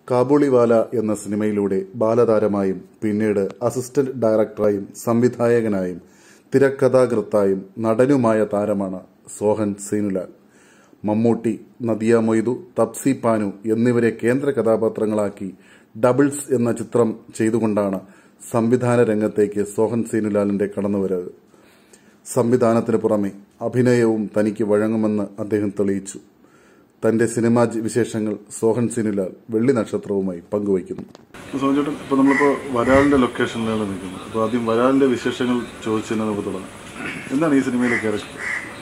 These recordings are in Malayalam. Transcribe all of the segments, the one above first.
കാബൂളിവാല എന്ന സിനിമയിലൂടെ ബാലതാരമായും പിന്നീട് അസിസ്റ്റന്റ് ഡയറക്ടറായും സംവിധായകനായും തിരക്കഥാകൃത്തായും നടനുമായ താരമാണ് സോഹൻ സീനുലാൽ മമ്മൂട്ടി നദിയ മൊയ്തു തപ്സി പാനു എന്നിവരെ കേന്ദ്ര കഥാപാത്രങ്ങളാക്കി ഡബിൾസ് എന്ന ചിത്രം ചെയ്തുകൊണ്ടാണ് സംവിധാന രംഗത്തേക്ക് സോഹൻ സീനുലാലിന്റെ കടന്നുവരവ് സംവിധാനത്തിന് പുറമെ അഭിനയവും തനിക്ക് വഴങ്ങുമെന്ന് അദ്ദേഹം തെളിയിച്ചു തന്റെ സിനിമാ വിശേഷങ്ങൾ സോഹൻ സിനുലാൽ വെള്ളി നക്ഷത്രവുമായി പങ്കുവയ്ക്കുന്നു സോചേട്ടൻ ഇപ്പോൾ നമ്മളിപ്പോൾ വരാലിൻ്റെ ലൊക്കേഷനിലാണ് നിൽക്കുന്നത് അപ്പോൾ ആദ്യം വരാലിൻ്റെ വിശേഷങ്ങൾ ചോദിച്ചതിന് നമുക്ക് തുടങ്ങാം എന്താണ് ഈ സിനിമയിലെ ക്യാരക്ടർ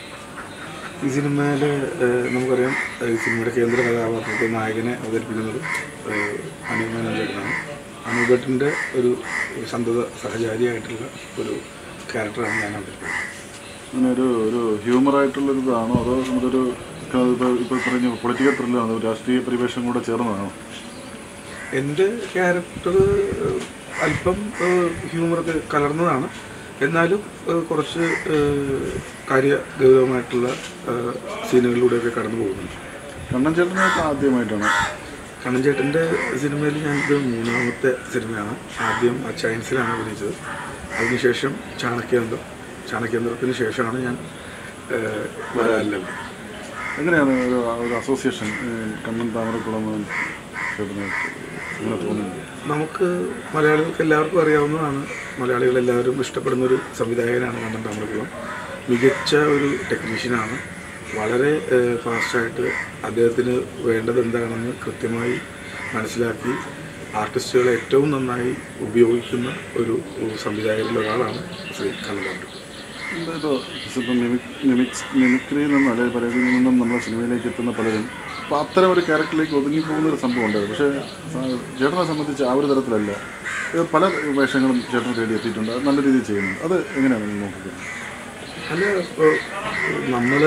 ഈ സിനിമയിൽ നമുക്കറിയാം ഈ സിനിമയുടെ കേന്ദ്ര കഥാപാത്രത്തെ നായകനെ അവതരിപ്പിക്കുന്നത് അനൂപ് ചേട്ടനാണ് അനൂപേട്ടൻ്റെ ഒരു സന്തത സഹചാരിയായിട്ടുള്ള ഒരു ക്യാരക്ടറാണ് ഞാൻ അവതരിപ്പിക്കുന്നത് അങ്ങനെ ഒരു ഒരു ഹ്യൂമറായിട്ടുള്ളൊരു ഇതാണോ അതോ നമുക്കൊരു ഇപ്പോൾ ഇപ്പോൾ പറഞ്ഞ പൊളിറ്റിക്കൽ ത്രില്ലാണോ രാഷ്ട്രീയ പരിവേഷം കൂടെ ചേർന്നതാണോ എൻ്റെ ക്യാരക്ടർ അല്പം ഹ്യൂമറൊക്കെ കലർന്നതാണ് എന്നാലും ഏഹ്, കുറച്ച് ഏഹ്, കാര്യഗൗരവമായിട്ടുള്ള ഏഹ്, സീനുകളിലൂടെയൊക്കെ കടന്നു പോകുന്നുണ്ട് കണ്ണൻ ചേട്ടനൊക്കെ ആദ്യമായിട്ടാണ് കണ്ണൻചേട്ടൻ്റെ സിനിമയിൽ ഞാനിത് മൂന്നാമത്തെ സിനിമയാണ് ആദ്യം ചൈൻസിലാണ് അഭിനയിച്ചത് അതിനുശേഷം ചാണക്യന്തം ചാണക്യന്തത്തിന് ശേഷമാണ് ഞാൻ ഏഹ്, വരാലിലും എങ്ങനെയാണ് ഒരു ഒരു അസോസിയേഷൻ കണ്ണൻ താമരക്കുളം ചേട്ടനായിട്ട് അങ്ങനെ തോന്നുന്നത് നമുക്ക് മലയാളികൾക്ക് എല്ലാവർക്കും അറിയാവുന്നതാണ് മലയാളികൾ എല്ലാവരും ഇഷ്ടപ്പെടുന്ന ഒരു സംവിധായകനാണ് കണ്ണൻ താമരക്കുളം മികച്ച ഒരു ടെക്നീഷ്യനാണ് വളരെ ഫാസ്റ്റായിട്ട് അദ്ദേഹത്തിന് വേണ്ടത് എന്താണെന്ന് കൃത്യമായി മനസ്സിലാക്കി ആർട്ടിസ്റ്റുകളെ ഏറ്റവും നന്നായി ഉപയോഗിക്കുന്ന ഒരു സംവിധായകരിൽ ഒരാളാണ് ശ്രീ കണ്ണൻ താമരക്കുളം ഇപ്പോൾ ഇപ്പം മിമിക് മിമിക്സ് മിമിക്രിയിൽ നിന്നും അല്ലെങ്കിൽ പരേതിൽ നിന്നും നമ്മുടെ സിനിമയിലേക്ക് എത്തുന്ന പലരും അപ്പോൾ അത്തരം ഒരു ക്യാരക്ടറിലേക്ക് ഒതുങ്ങി പോകുന്ന ഒരു സംഭവം ഉണ്ട് പക്ഷേ ആ, ചേട്ടനെ സംബന്ധിച്ച് ആ ഒരു തരത്തിലല്ല ഇത് പല വേഷങ്ങളും ചേട്ടൻ തേടി എത്തിയിട്ടുണ്ട് അത് നല്ല രീതിയിൽ ചെയ്യുന്നു അത് എങ്ങനെയാണ് നിങ്ങൾ നോക്കുന്നത് അല്ല നമ്മൾ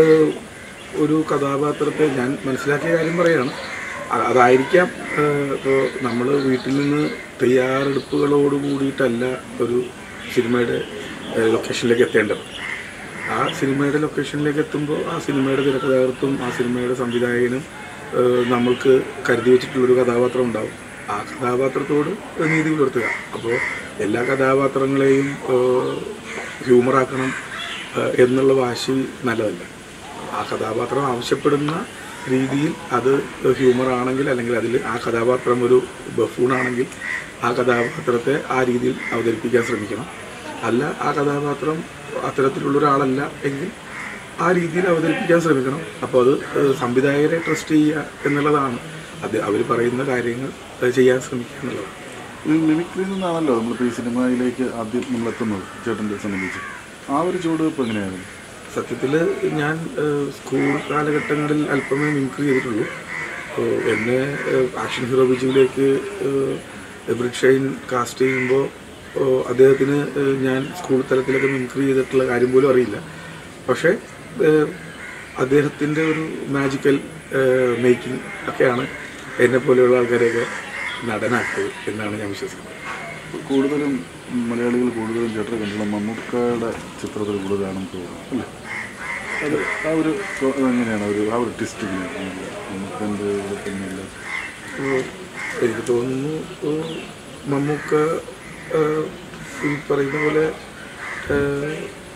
ഒരു കഥാപാത്രത്തെ ഞാൻ മനസ്സിലാക്കിയ കാര്യം പറയാണ് അ- അതായിരിക്കാം ഇപ്പോൾ നമ്മൾ വീട്ടിൽ നിന്ന് തയ്യാറെടുപ്പുകളോട് കൂടിയിട്ടല്ല ഒരു സിനിമയുടെ ഏഹ്, ലൊക്കേഷനിലേക്ക് എത്തേണ്ടത് ആ സിനിമയുടെ ലൊക്കേഷനിലേക്ക് എത്തുമ്പോൾ ആ സിനിമയുടെ തിരക്കഥാകൃത്തും ആ സിനിമയുടെ സംവിധായകനും ഏഹ്, നമ്മൾക്ക് കരുതി വെച്ചിട്ടുള്ളൊരു കഥാപാത്രം ഉണ്ടാവും ആ കഥാപാത്രത്തോട് നീതി പുലർത്തുക അപ്പോൾ എല്ലാ കഥാപാത്രങ്ങളെയും ഏഹ്, ഹ്യൂമറാക്കണം ഏഹ്, എന്നുള്ള വാശി നല്ലതല്ല ആ കഥാപാത്രം ആവശ്യപ്പെടുന്ന രീതിയിൽ അത് ഹ്യൂമർ ആണെങ്കിൽ അല്ലെങ്കിൽ അതിൽ ആ കഥാപാത്രം ഒരു ബഫൂണാണെങ്കിൽ ആ കഥാപാത്രത്തെ ആ രീതിയിൽ അവതരിപ്പിക്കാൻ ശ്രമിക്കണം അല്ല ആ കഥാപാത്രം അത്തരത്തിലുള്ള ഒരാളല്ല എങ്കിൽ ആ രീതിയിൽ അവതരിപ്പിക്കാൻ ശ്രമിക്കണം അപ്പോൾ അത് ഏഹ്, സംവിധായകരെ ട്രസ്റ്റ് ചെയ്യുക എന്നുള്ളതാണ് അത് അവർ പറയുന്ന കാര്യങ്ങൾ ഏഹ്, ചെയ്യാൻ ശ്രമിക്കുക എന്നുള്ളതാണ് ഈ മിമിക്രിയിൽ നിന്നാണല്ലോ നമ്മളിപ്പോൾ ഈ സിനിമയിലേക്ക് ആദ്യം നമ്മൾ എത്തുന്നത് ചേട്ടൻ്റെ സംബന്ധിച്ച് ആ ഒരു ചുവടുവെപ്പ് എങ്ങനെയായിരുന്നു സത്യത്തിൽ ഞാൻ ഏഹ്, സ്കൂൾ കാലഘട്ടങ്ങളിൽ അല്പമേ മിമിക്രി ചെയ്തിട്ടുള്ളൂ ഏഹ്, എന്നെ ഏഹ്, ആക്ഷൻ ഹീറോ ബിജുവിലേക്ക് എബ്രിഡ് ഷൈൻ കാസ്റ്റ് ചെയ്യുമ്പോൾ ഏഹ്, അദ്ദേഹത്തിന് ഏഹ്, ഞാൻ സ്കൂൾ തലത്തിലൊക്കെ മിമിക്രി ചെയ്തിട്ടുള്ള കാര്യം പോലും അറിയില്ല പക്ഷേ ഏഹ്, അദ്ദേഹത്തിൻ്റെ ഒരു മാജിക്കൽ മേക്കിംഗ് ഒക്കെയാണ് എന്നെ പോലെയുള്ള ആൾക്കാരെയൊക്കെ നടനാക്കിയത് എന്നാണ് ഞാൻ വിശ്വസിക്കുന്നത് കൂടുതലും മലയാളികൾ കൂടുതലും ചേട്ടനെ കണ്ടുള്ള മമ്മൂക്കയുടെ ചിത്രത്തിൽ കൂടുതലാണെന്ന് തോന്നുന്നു അല്ലേ അത് ആ ഒരു തോ- അതെങ്ങനെയാണ് ഒരു ആ ഒരു ടിസ്റ്റ് ഇങ്ങനെയാണ് മമ്മൂക്കൻ്റെ ഇവിടെ തന്നെയല്ല ഏഹ് എനിക്ക് തോന്നുന്നു ഏഹ് മമ്മൂക്ക ഏഹ് ഈ പറയുന്ന പോലെ ഏഹ്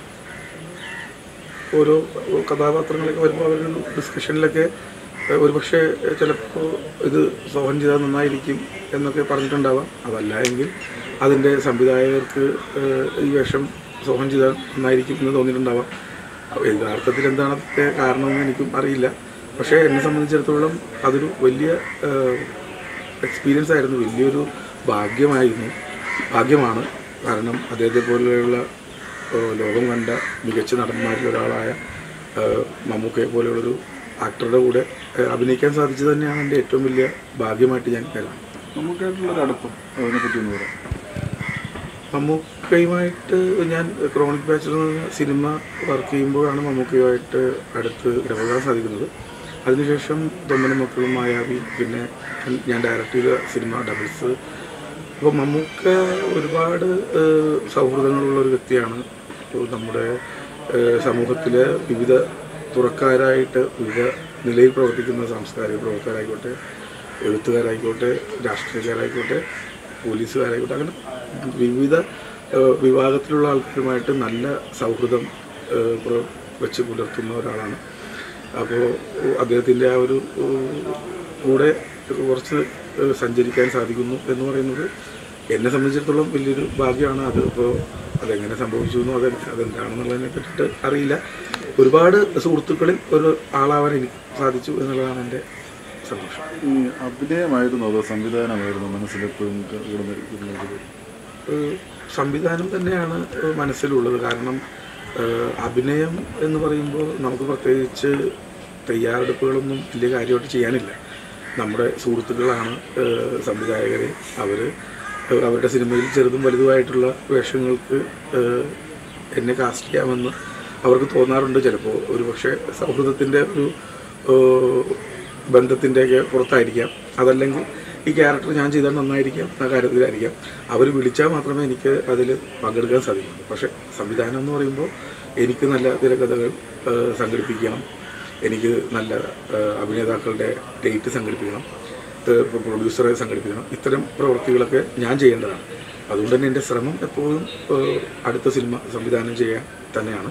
ഓരോ കഥാപാത്രങ്ങളൊക്കെ വരുമ്പോൾ അവരൊരു ഡിസ്കഷനിലൊക്കെ ഏഹ് ഒരുപക്ഷെ ചിലപ്പോൾ ഇത് സോഹൻ ചെയ്താൽ നന്നായിരിക്കും എന്നൊക്കെ പറഞ്ഞിട്ടുണ്ടാവാം അതല്ല എങ്കിൽ അതിൻ്റെ സംവിധായകർക്ക് ഏഹ് ഈ വേഷം സോഹൻ ചെയ്താൽ നന്നായിരിക്കും എന്ന് തോന്നിയിട്ടുണ്ടാവാം അപ്പോൾ യഥാർത്ഥത്തിൽ എന്താണ് അതിൻ്റെ കാരണമെന്ന് എനിക്കും അറിയില്ല പക്ഷേ എന്നെ സംബന്ധിച്ചിടത്തോളം അതൊരു വലിയ എക്സ്പീരിയൻസ് ആയിരുന്നു വലിയൊരു ഭാഗ്യമായിരുന്നു ഭാഗ്യമാണ് കാരണം അദ്ദേഹത്തെ പോലെയുള്ള ഏഹ്, ലോകം കണ്ട മികച്ച നടന്മാരിൽ ഒരാളായ ഏഹ്, മമ്മൂക്കയെ പോലെയുള്ളൊരു ആക്ടറുടെ കൂടെ ഏഹ്, അഭിനയിക്കാൻ സാധിച്ചത് തന്നെയാണ് എൻ്റെ ഏറ്റവും വലിയ ഭാഗ്യമായിട്ട് ഞാൻ കരുതുന്നത് മമ്മൂക്കായിട്ടുള്ളൊരു അടുപ്പം അതിനെപ്പറ്റി ഒന്ന് പറയാം മമ്മൂക്കയുമായിട്ട് ഞാൻ ക്രോണിക് ബാച്ചിൽ നിന്ന് സിനിമ വർക്ക് ചെയ്യുമ്പോഴാണ് മമ്മൂക്കയുമായിട്ട് അടുത്ത് ഇടപെടാൻ സാധിക്കുന്നത് അതിനുശേഷം തൊമ്മനും മക്കളും മായാവി പിന്നെ ഞാൻ ഡയറക്റ്റ് ചെയ്ത സിനിമ ഡബിൾസ് അപ്പോൾ മമ്മൂക്ക ഒരുപാട് ഏഹ്, സൗഹൃദങ്ങളുള്ള ഒരു വ്യക്തിയാണ് ഇപ്പോൾ നമ്മുടെ ഏഹ്, സമൂഹത്തിലെ വിവിധ തുറക്കാരായിട്ട് വിവിധ നിലയിൽ പ്രവർത്തിക്കുന്ന സാംസ്കാരിക പ്രവർത്തകരായിക്കോട്ടെ എഴുത്തുകാരായിക്കോട്ടെ രാഷ്ട്രീയക്കാരായിക്കോട്ടെ പോലീസുകാരായിക്കോട്ടെ അങ്ങനെ വിവിധ ഏഹ്, വിഭാഗത്തിലുള്ള ആൾക്കാരുമായിട്ട് നല്ല സൗഹൃദം ഏഹ്, പ്ര- വെച്ച് പുലർത്തുന്ന ഒരാളാണ് അപ്പോൾ അദ്ദേഹത്തിൻ്റെ ആ ഒരു ഏഹ്, കൂടെ കുറച്ച് ഏഹ്, സഞ്ചരിക്കാൻ സാധിക്കുന്നു എന്ന് പറയുന്നത് എന്നെ സംബന്ധിച്ചിടത്തോളം വലിയൊരു ഭാഗ്യമാണ് അത് ഇപ്പോൾ അതെങ്ങനെ സംഭവിച്ചു എന്നോ അത് അതെന്താണെന്നുള്ളതിനെ പറ്റിയിട്ട് അറിയില്ല ഒരുപാട് സുഹൃത്തുക്കളിൽ ഒരു ആളാവാൻ എനിക്ക് സാധിച്ചു എന്നുള്ളതാണ് എൻ്റെ സന്തോഷം ഈ അഭിനയമായിരുന്നു അതോ സംവിധാനമായിരുന്നു മനസ്സിലെപ്പോഴും കിടന്നിരുന്നത് ഏഹ് സംവിധാനം തന്നെയാണ് ഏഹ് മനസ്സിലുള്ളത് കാരണം ഏഹ് അഭിനയം എന്ന് പറയുമ്പോൾ നമുക്ക് പ്രത്യേകിച്ച് തയ്യാറെടുപ്പുകളൊന്നും വലിയ കാര്യമായിട്ട് ചെയ്യാനില്ല നമ്മുടെ സുഹൃത്തുക്കളാണ് ഏഹ് സംവിധായകരെ അവർ അവരുടെ സിനിമയിൽ ചെറുതും വലുതുമായിട്ടുള്ള വേഷങ്ങൾക്ക് ഏഹ് എന്നെ കാസ്റ്റ് ചെയ്യാമെന്ന് അവർക്ക് തോന്നാറുണ്ട് ചിലപ്പോൾ ഒരു പക്ഷേ സൗഹൃദത്തിൻ്റെ ഒരു ഏഹ് ബന്ധത്തിൻ്റെയൊക്കെ പുറത്തായിരിക്കാം അതല്ലെങ്കിൽ ഈ ക്യാരക്ടർ ഞാൻ ചെയ്താൽ നന്നായിരിക്കാം ആ കാര്യത്തിലായിരിക്കാം അവർ വിളിച്ചാൽ മാത്രമേ എനിക്ക് അതിൽ പങ്കെടുക്കാൻ സാധിക്കുള്ളൂ പക്ഷേ സംവിധാനം എന്ന് പറയുമ്പോൾ എനിക്ക് നല്ല തിരക്കഥകൾ ഏഹ് സംഘടിപ്പിക്കണം എനിക്ക് നല്ല ഏഹ് അഭിനേതാക്കളുടെ ഡേറ്റ് സംഘടിപ്പിക്കണം ഏഹ് പ്രൊഡ്യൂസറെ സംഘടിപ്പിക്കണം ഇത്തരം പ്രവൃത്തികളൊക്കെ ഞാൻ ചെയ്യേണ്ടതാണ് അതുകൊണ്ട് തന്നെ എൻ്റെ ശ്രമം എപ്പോഴും ഏഹ് അടുത്ത സിനിമ സംവിധാനം ചെയ്യാൻ തന്നെയാണ്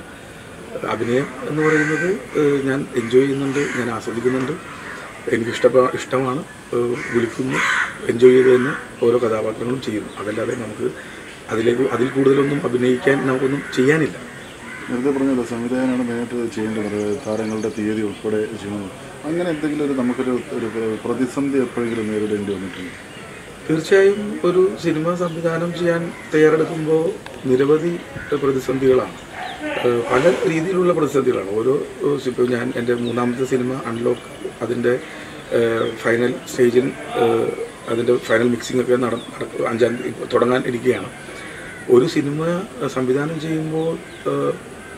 അഭിനയം എന്ന് പറയുന്നത് ഏഹ് ഞാൻ എൻജോയ് ചെയ്യുന്നുണ്ട് ഞാൻ ആസ്വദിക്കുന്നുണ്ട് എനിക്ക് ഇഷ്ടപ്പെ ഇഷ്ടമാണ് ഏഹ് വിളിക്കുന്നു എൻജോയ് ചെയ്ത് തന്നെ ഓരോ കഥാപാത്രങ്ങളും ചെയ്യുന്നു അതല്ലാതെ നമുക്ക് അതിലേക്ക് അതിൽ കൂടുതലൊന്നും അഭിനയിക്കാൻ നമുക്കൊന്നും ചെയ്യാനില്ല നേരത്തെ പറഞ്ഞല്ലോ സംവിധാനമാണ് മെയിനായിട്ട് ചെയ്യേണ്ടത് താരങ്ങളുടെ തീയതി ഉൾപ്പെടെ ചെയ്യുന്നത് അങ്ങനെ എന്തെങ്കിലും ഒരു നമുക്കൊരു ഒരു പ്രതിസന്ധി എപ്പോഴെങ്കിലും നേരിടേണ്ടി വന്നിട്ടുണ്ട് തീർച്ചയായും ഒരു സിനിമ സംവിധാനം ചെയ്യാൻ തയ്യാറെടുക്കുമ്പോൾ നിരവധി പ്രതിസന്ധികളാണ് ഏഹ് പല രീതിയിലുള്ള പ്രതിസന്ധികളാണ് ഓരോ ഏഹ് ഇപ്പോൾ ഞാൻ എൻ്റെ മൂന്നാമത്തെ സിനിമ അൺലോക്ക് അതിൻ്റെ ഏഹ് ഫൈനൽ സ്റ്റേജിൽ ഏഹ് അതിൻ്റെ ഫൈനൽ മിക്സിംഗ് ഒക്കെ നട നട- അഞ്ചാം തീയതി തുടങ്ങാൻ ഇരിക്കുകയാണ് ഒരു സിനിമ സംവിധാനം ചെയ്യുമ്പോൾ ഏഹ്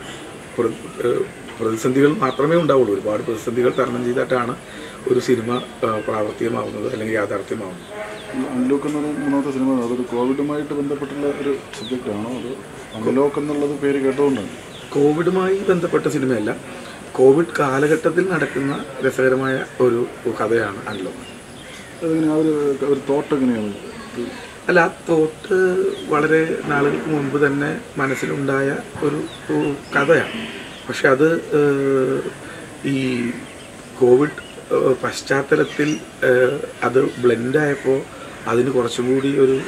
പ്ര- ഏഹ് പ്രതിസന്ധികൾ മാത്രമേ ഉണ്ടാവുള്ളൂ ഒരുപാട് പ്രതിസന്ധികൾ തരണം ചെയ്തിട്ടാണ് ഒരു സിനിമ ഏഹ് പ്രാവർത്തികമാവുന്നത് അല്ലെങ്കിൽ യാഥാർത്ഥ്യമാവുന്നത് ഈ അൺലോക്ക് എന്ന് പറയുന്ന മൂന്നാമത്തെ സിനിമ അതൊരു കോവിഡുമായിട്ട് ബന്ധപ്പെട്ടുള്ള ഒരു സബ്ജക്റ്റ് ആണോ അത് അൺലോക്ക് എന്നുള്ളത് പേര് കേട്ടുകൊണ്ടാണ് കോവിഡുമായി ബന്ധപ്പെട്ട സിനിമയല്ല കോവിഡ് കാലഘട്ടത്തിൽ നടക്കുന്ന രസകരമായ ഒരു കഥയാണ് അൺലോക്ക് അതെങ്ങനെ ആ ഒരു ഒരു തോട്ട് എങ്ങനെയാണ് അല്ല ആ തോട്ട് വളരെ നാളുകൾക്ക് മുൻപ് തന്നെ മനസ്സിലുണ്ടായ ഒരു ഒരു കഥയാണ് പക്ഷെ അത് ഏഹ്, ഈ കോവിഡ് ഏഹ്, പശ്ചാത്തലത്തിൽ ഏഹ്, അത് ബ്ലെൻഡായപ്പോൾ അതിന് കുറച്ചും കൂടി ഒരു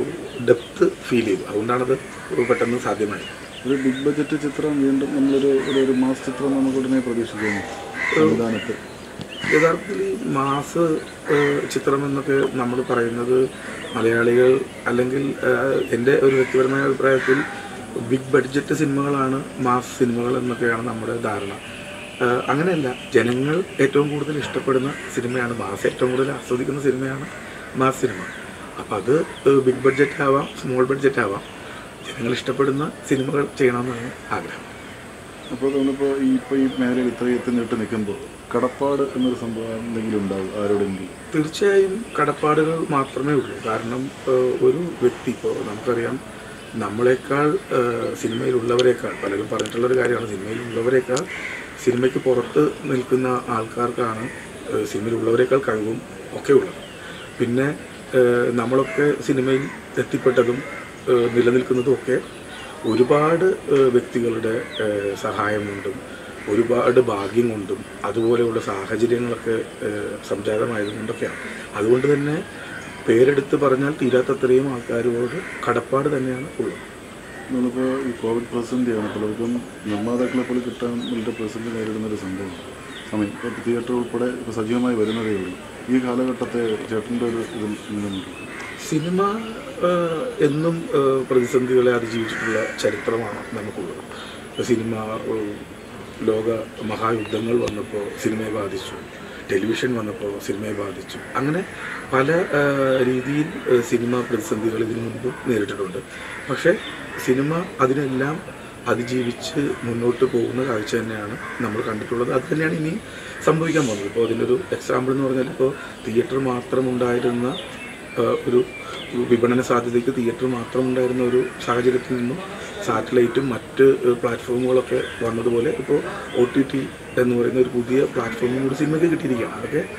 ഡെപ്ത് ഫീൽ ചെയ്തു അതുകൊണ്ടാണത് പെട്ടെന്ന് സാധ്യമായത് ഒരു ബിഗ് ബഡ്ജറ്റ് ചിത്രം വീണ്ടും നമ്മളൊരു ഒരു ഒരു മാസ് ചിത്രം നമുക്ക് ഉടനെ പ്രതീക്ഷിക്കുന്നു സംവിധാനത്തിൽ യഥാർത്ഥത്തിൽ ഈ മാസ് ഏഹ്, ചിത്രം എന്നൊക്കെ നമ്മൾ പറയുന്നത് മലയാളികൾ അല്ലെങ്കിൽ ഏഹ്, എൻ്റെ ഒരു വ്യക്തിപരമായ അഭിപ്രായത്തിൽ ബിഗ് ബഡ്ജറ്റ് സിനിമകളാണ് മാസ് സിനിമകൾ എന്നൊക്കെയാണ് നമ്മുടെ ധാരണ ഏഹ്, അങ്ങനെയല്ല ജനങ്ങൾ ഏറ്റവും കൂടുതൽ ഇഷ്ടപ്പെടുന്ന സിനിമയാണ് മാസ് ഏറ്റവും കൂടുതൽ ആസ്വദിക്കുന്ന സിനിമയാണ് മാസ് സിനിമ അപ്പം അത് ഏഹ്, ബിഗ് ബഡ്ജറ്റ് ആവാം സ്മോൾ ബഡ്ജറ്റ് ആവാം ജനങ്ങൾ ഇഷ്ടപ്പെടുന്ന സിനിമകൾ ചെയ്യണമെന്നാണ് ആഗ്രഹം അപ്പോൾ നമ്മളിപ്പോൾ ഈ ഇപ്പോൾ ഈ മേഖലയിൽ ഇത്രയും എത്തിനിട്ട് നിൽക്കുമ്പോൾ കടപ്പാട് എന്നൊരു സംഭവം എന്തെങ്കിലും ഉണ്ടാവും ആരോടെങ്കിലും തീർച്ചയായും കടപ്പാടുകൾ മാത്രമേ ഉള്ളൂ കാരണം ഏഹ്, ഒരു വ്യക്തി ഇപ്പോൾ നമുക്കറിയാം നമ്മളെക്കാൾ ഏഹ്, സിനിമയിലുള്ളവരെക്കാൾ പലരും പറഞ്ഞിട്ടുള്ളൊരു കാര്യമാണ് സിനിമയിലുള്ളവരെക്കാൾ സിനിമയ്ക്ക് പുറത്ത് നിൽക്കുന്ന ആൾക്കാർക്കാണ് ഏഹ്, സിനിമയിലുള്ളവരെക്കാൾ കഴിവും ഒക്കെ ഉള്ളത് പിന്നെ ഏഹ്, നമ്മളൊക്കെ സിനിമയിൽ എത്തിപ്പെട്ടതും ഏഹ്, നിലനിൽക്കുന്നതും ഒക്കെ ഒരുപാട് ഏഹ്, വ്യക്തികളുടെ ഏഹ്, സഹായം കൊണ്ടും ഒരുപാട് ഭാഗ്യം കൊണ്ടും അതുപോലെയുള്ള സാഹചര്യങ്ങളൊക്കെ ഏഹ്, സംജാതമായതുകൊണ്ടൊക്കെയാണ് അതുകൊണ്ട് തന്നെ പേരെടുത്ത് പറഞ്ഞാൽ തീരാത്തത്രയും ആൾക്കാരോട് കടപ്പാട് തന്നെയാണ് ഉള്ളത് നമ്മളിപ്പോൾ ഈ കോവിഡ് പ്രതിസന്ധിയാണ് പലർക്കും നിർമ്മാതാക്കളെ പോലും കിട്ടാൻ വളരെ പ്രതിസന്ധി നേരിടുന്ന ഒരു സംഭവം സമയം ഇപ്പോൾ തിയേറ്റർ ഉൾപ്പെടെ ഇപ്പോൾ സജീവമായി വരുന്നതേ ഉള്ളൂ ഈ കാലഘട്ടത്തെ ചേട്ടൻ്റെ ഒരു ഇതിൽ നിലനിൽക്കും സിനിമ ഏഹ്, എന്നും ഏഹ്, പ്രതിസന്ധികളെ അതിജീവിച്ചിട്ടുള്ള ചരിത്രമാണ് നമുക്കുള്ളത് സിനിമ ഏഹ്, ലോക മഹായുദ്ധങ്ങൾ വന്നപ്പോൾ സിനിമയെ ബാധിച്ചു ടെലിവിഷൻ വന്നപ്പോൾ സിനിമയെ ബാധിച്ചു അങ്ങനെ പല ഏഹ്, രീതിയിൽ ഏഹ്, സിനിമ പ്രതിസന്ധികൾ ഇതിനു മുൻപ് നേരിട്ടിട്ടുണ്ട് പക്ഷേ സിനിമ അതിനെല്ലാം അതിജീവിച്ച് മുന്നോട്ട് പോകുന്ന കാഴ്ച തന്നെയാണ് നമ്മൾ കണ്ടിട്ടുള്ളത് അത് തന്നെയാണ് ഇനി സംഭവിക്കാൻ പോകുന്നത് ഇപ്പോൾ അതിൻ്റെ ഒരു എക്സാമ്പിൾ എന്ന് പറഞ്ഞാൽ ഇപ്പോൾ തിയേറ്റർ മാത്രം ഉണ്ടായിരുന്ന ഏഹ് ഒരു വിപണന സാധ്യതയ്ക്ക് തിയേറ്റർ മാത്രം ഉണ്ടായിരുന്ന ഒരു സാഹചര്യത്തിൽ നിന്നും സാറ്റലൈറ്റും മറ്റ് ഏഹ് പ്ലാറ്റ്ഫോമുകളൊക്കെ വന്നതുപോലെ ഇപ്പോൾ ഒ ടി ടി എന്ന് പറയുന്ന ഒരു പുതിയ പ്ലാറ്റ്ഫോമും കൂടി സിനിമയ്ക്ക് കിട്ടിയിരിക്കുകയാണ് അതൊക്കെ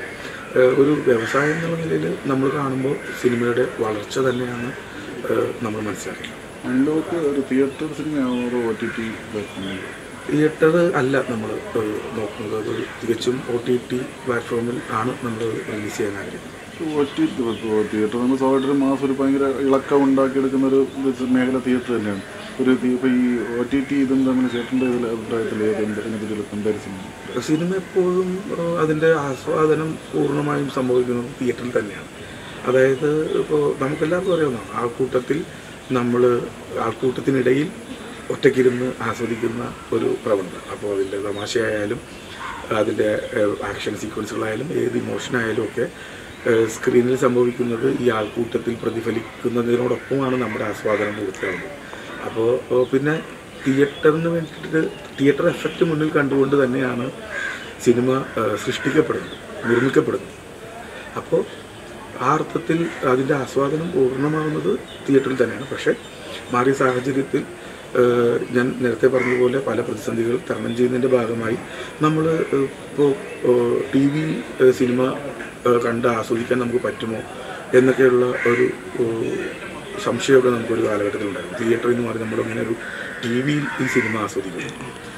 ഏഹ്, ഒരു വ്യവസായം എന്നുള്ള നിലയിൽ നമ്മൾ കാണുമ്പോൾ സിനിമയുടെ വളർച്ച തന്നെയാണ് ഏഹ്, നമ്മൾ മനസ്സിലാക്കുന്നത് അൺലോക്ക് ഒരു തിയേറ്റർ സിനിമയാണോ അതോ ഒ ടി ടി പ്ലാറ്റ്ഫോമിൽ തിയേറ്റർ അല്ല നമ്മൾ നോക്കുന്നത് അത് തികച്ചും ഒ ടി ടി പ്ലാറ്റ്ഫോമിൽ ആണ് നമ്മൾ റിലീസ് ചെയ്യാൻ ആഗ്രഹിക്കുന്നത് ഒ ടി തിയേറ്റർ നമ്മൾ സ്വാഭാവികമായിട്ടും മാസം ഒരു ഭയങ്കര ഇളക്കം ഉണ്ടാക്കിയെടുക്കുന്ന ഒരു ഇത് മേഖല തിയേറ്റർ തന്നെയാണ് ഒരു ഇപ്പോൾ ഈ ഒ ടി ടി ഇതും തമ്മിൽ ചേട്ടൻ്റെ ഇതിൽ അഭിപ്രായത്തിൽ ഏത് എന്ത് ഇതിനെപ്പറ്റി കമ്പാരിസൺ സിനിമ എപ്പോഴും ഏഹ്, അതിൻ്റെ ആസ്വാദനം പൂർണ്ണമായും സംഭവിക്കുന്നത് തിയേറ്ററിൽ തന്നെയാണ് അതായത് ഇപ്പോൾ നമുക്കെല്ലാവർക്കും അറിയാവുന്ന ആൾക്കൂട്ടത്തിൽ നമ്മൾ ആൾക്കൂട്ടത്തിനിടയിൽ ഒറ്റയ്ക്കിരുന്ന് ആസ്വദിക്കുന്ന ഒരു പ്രവണത അപ്പോൾ അതിൻ്റെ തമാശയായാലും അതിൻ്റെ ആക്ഷൻ സീക്വൻസുകളായാലും ഏത് ഇമോഷനായാലും ഒക്കെ ഏഹ്, സ്ക്രീനിൽ സംഭവിക്കുന്നത് ഈ ആൾക്കൂട്ടത്തിൽ പ്രതിഫലിക്കുന്നതിനോടൊപ്പമാണ് നമ്മുടെ ആസ്വാദനം പൂർത്തിയാവുന്നത് അപ്പോൾ ഏഹ്, പിന്നെ തിയേറ്ററിന് വേണ്ടിയിട്ട് തിയേറ്റർ എഫക്റ്റ് മുന്നിൽ കണ്ടുകൊണ്ട് തന്നെയാണ് സിനിമ ഏഹ്, സൃഷ്ടിക്കപ്പെടുന്നത് നിർമ്മിക്കപ്പെടുന്നത് അപ്പോൾ ആ അർത്ഥത്തിൽ അതിൻ്റെ ആസ്വാദനം പൂർണ്ണമാകുന്നത് തിയേറ്ററിൽ തന്നെയാണ് പക്ഷേ മാറിയ സാഹചര്യത്തിൽ ഏഹ്, ഞാൻ നേരത്തെ പറഞ്ഞതുപോലെ പല പ്രതിസന്ധികൾ തരണം ചെയ്യുന്നതിൻ്റെ ഭാഗമായി നമ്മൾ ഇപ്പോൾ ടി വി സിനിമ ഏഹ്, കണ്ട് ആസ്വദിക്കാൻ നമുക്ക് പറ്റുമോ എന്നൊക്കെയുള്ള ഒരു ഏഹ്, സംശയമൊക്കെ നമുക്കൊരു കാലഘട്ടത്തിൽ ഉണ്ടായിരുന്നു തിയേറ്ററിൽ നിന്ന് മാറി നമ്മളിങ്ങനെ ഒരു ടി വിയിൽ ഈ സിനിമ ആസ്വദിക്കുന്നു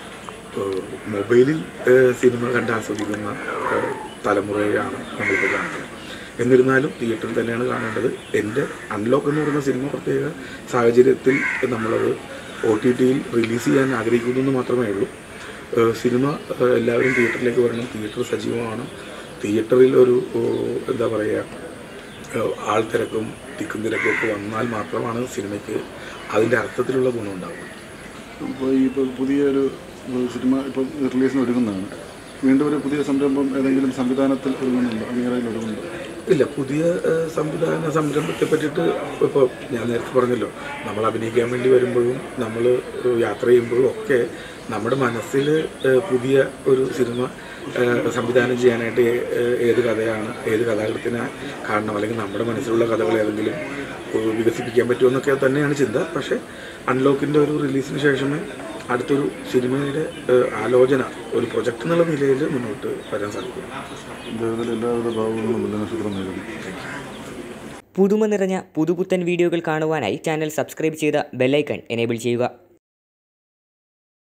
ഏഹ് മൊബൈലിൽ ഏഹ് സിനിമ കണ്ട് ആസ്വദിക്കുന്ന ഏഹ് തലമുറയാണ് നമ്മളിപ്പോൾ കാണുന്നത് എന്നിരുന്നാലും തിയേറ്ററിൽ തന്നെയാണ് കാണേണ്ടത് എൻ്റെ അൺലോക്ക് എന്ന് പറയുന്ന സിനിമ പ്രത്യേക സാഹചര്യത്തിൽ നമ്മളത് ഒ ടി ടിയിൽ റിലീസ് ചെയ്യാൻ ആഗ്രഹിക്കുന്നു എന്ന് മാത്രമേ ഉള്ളൂ ഏഹ് സിനിമ ഏഹ് എല്ലാവരും തിയേറ്ററിലേക്ക് വരണം തിയേറ്റർ സജീവമാണ് തിയേറ്ററിൽ ഒരു ഏഹ് എന്താ പറയുക ഏഹ് ആൾത്തിരക്കും തിക്കും തിരക്കും ഒക്കെ വന്നാൽ മാത്രമാണ് സിനിമയ്ക്ക് അതിൻ്റെ അർത്ഥത്തിലുള്ള ഗുണം ഉണ്ടാകുന്നത് ഇപ്പോൾ ഈ ഇപ്പോൾ പുതിയൊരു സിനിമ ഇപ്പം റിലീസിന് ഒരുങ്ങുന്നതാണ് വീണ്ടും ഒരു പുതിയ സംരംഭം ഏതെങ്കിലും സംവിധാനത്തിൽ ഒരുങ്ങുന്നുണ്ടോ അണിയറയിൽ ഒരുങ്ങുന്നുണ്ടോ ഇല്ല പുതിയ ഏഹ്, സംവിധാന സംരംഭത്തെ പറ്റിയിട്ട് ഇപ്പോൾ ഞാൻ നേരത്തെ പറഞ്ഞല്ലോ നമ്മൾ അഭിനയിക്കാൻ വേണ്ടി വരുമ്പോഴും നമ്മൾ യാത്ര ചെയ്യുമ്പോഴും ഒക്കെ നമ്മുടെ മനസ്സിൽ ഏഹ്, പുതിയ ഒരു സിനിമ ഏഹ്, സംവിധാനം ചെയ്യാനായിട്ട് ഏ- ഏഹ്, ഏത് കഥയാണ് ഏത് കഥാകൃത്തിനെ കാണണം അല്ലെങ്കിൽ നമ്മുടെ മനസ്സിലുള്ള കഥകൾ ഏതെങ്കിലും ഏഹ്, വികസിപ്പിക്കാൻ പറ്റുമെന്നൊക്കെ തന്നെയാണ് ചിന്ത പക്ഷേ അൺലോക്കിൻ്റെ ഒരു റിലീസിന് ശേഷമേ അടുത്തൊരു സിനിമയുടെ ഏഹ്, ആലോചന ഒരു പ്രൊജക്ട് എന്നുള്ള നിലയിൽ മുന്നോട്ട് വരാൻ സാധിക്കും ഇദ്ദേഹത്തിൽ എല്ലാവിധ ഭാവങ്ങളും നല്ല നക്ഷത്രം നേരുന്നു പുതുമ നിറഞ്ഞ പുതുപുത്തൻ വീഡിയോകൾ കാണുവാനായി ചാനൽ സബ്സ്ക്രൈബ് ചെയ്ത ബെല്ലൈക്കൺ എനേബിൾ ചെയ്യുക